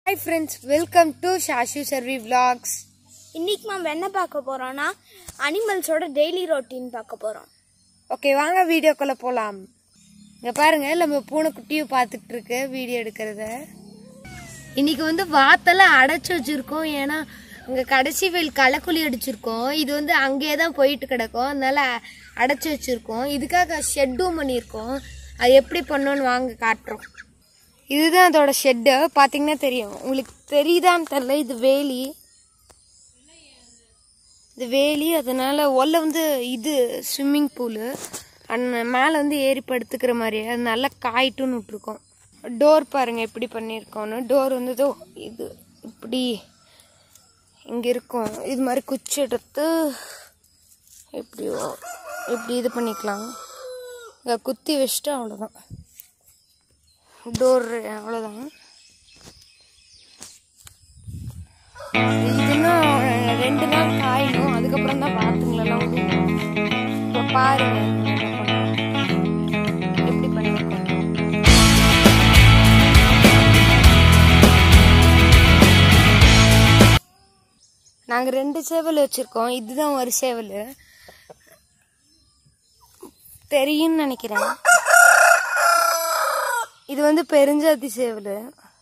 hi friends welcome to Shashu Sarvi vlogs இன்னைக்கு நம்ம என்ன பார்க்க போறோம்னா அனிமல்ஸோட டெய்லி ரொட்டீன் பார்க்க போறோம் ஓகே வாங்க வீடியோக்குள்ள போலாம் இங்க பாருங்க நம்ம பூனைக்குட்டியும் பார்த்துட்டு இருக்கு வீடியோ எடுக்கிறத இன்னைக்கு வந்து வாத்தெல்லாம் அடைச்சு வச்சிருக்கோம் ஏன்னா அங்க கடைசி வெயில் களக்குழி அடிச்சிருக்கோம் இது வந்து அங்கேயே தான் போயிட்டு கிடக்கும் அதனால அடைச்சு வச்சிருக்கோம் இதுக்காக ஷெட்டும் பண்ணியிருக்கோம் அது எப்படி பண்ணோன்னு வாங்க காட்டுறோம் இதுதான் அதோட ஷெட்டு பார்த்தீங்கன்னா தெரியும் உங்களுக்கு தெரியுதான்னு தெரில இது வேலி இது வேலி அதனால உள்ள வந்து இது ஸ்விம்மிங் பூலு அந்த மேலே வந்து ஏறி படுத்துக்கிற மாதிரி அது நல்லா காயிட்டுன்னு விட்ருக்கோம் டோர் பாருங்க எப்படி பண்ணியிருக்கோன்னு டோர் வந்து இதோ இது இப்படி இங்கே இருக்கும் இது மாதிரி குச்சி எடுத்து எப்படியோ இப்படி இது பண்ணிக்கலாம் இங்கே குத்தி வச்சுட்டு அவ்வளோதான் டோர் அவ்வளோதான் இதுன்னா ரெண்டு நாள் காயணும் அதுக்கப்புறம் தான் பாத்துங்களெல்லாம் விடுவோம் இப்போ பாருங்க எப்படி பண்ணிருக்கோம் நாங்கள் ரெண்டு சேவல் வச்சுருக்கோம் இதுதான் ஒரு சேவல் தெரியும்னு நினைக்கிறேன் இது வந்து பெருஞ்சாதி சேவல்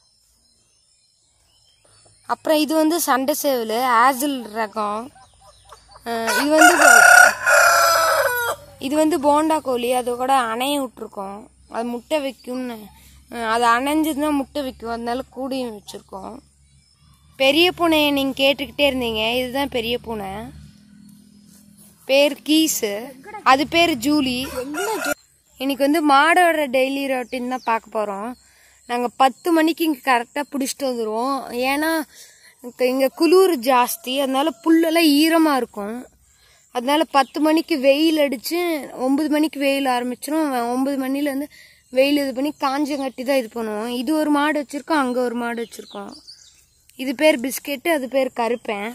அப்புறம் இது வந்து சண்டை சேவல் ஆசில் ரகம் அஹ் இது வந்து போ- இது வந்து போண்டா கோழி அது கூட அணைய விட்டுருக்கோம் அது முட்டை வைக்கும்னு அஹ் அது அணைஞ்சதுன்னா முட்டை வைக்கும் அதனால கூடையும் வச்சுருக்கோம் பெரிய பூனையை நீங்கள் கேட்டுக்கிட்டே இருந்தீங்க இதுதான் பெரிய பூனை பேர் கீஸு அது பேர் ஜூலி இன்னைக்கு வந்து மாடோட டெய்லி ரொட்டீன் தான் பார்க்க போகிறோம் நாங்கள் பத்து மணிக்கு இங்கே கரெக்டாக பிடிச்சிட்டு வந்துடுவோம் ஏன்னா இங்கே குளிர் ஜாஸ்தி அதனால புல்லெல்லாம் ஈரமாக இருக்கும் அதனால பத்து மணிக்கு வெயில் அடித்து ஒம்பது மணிக்கு வெயில் ஆரம்பிச்சிடும் ஒம்பது மணிலேருந்து வெயில் இது பண்ணி காஞ்சங்கட்டி தான் இது பண்ணுவோம் இது ஒரு மாடு வச்சுருக்கோம் அங்கே ஒரு மாடு வச்சுருக்கோம் இது பேர் பிஸ்கெட்டு அது பேர் கருப்பேன்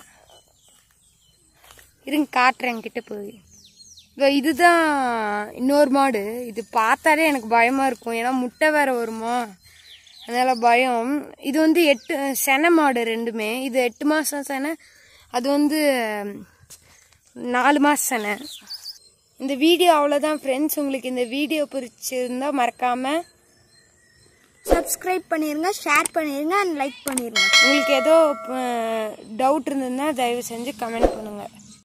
இருங்க காட்டுறேன் கிட்ட போய் இதோ இதுதான் இன்னொரு மாடு இது பார்த்தாலே எனக்கு பயமாக இருக்கும் ஏன்னா முட்டை வேற வருமா அதனால் பயம் இது வந்து எட்டு செனை மாடு ரெண்டுமே இது எட்டு மாதம் செனை அது வந்து நாலு மாதம் செனை இந்த வீடியோ அவ்வளோதான் ஃப்ரெண்ட்ஸ் உங்களுக்கு இந்த வீடியோ பிடிச்சிருந்தா மறக்காமல் சப்ஸ்கிரைப் பண்ணிருங்க ஷேர் பண்ணிருங்க அண்ட் லைக் பண்ணிருங்க உங்களுக்கு ஏதோ டவுட் இருந்ததுன்னா தயவு செஞ்சு கமெண்ட் பண்ணுங்கள்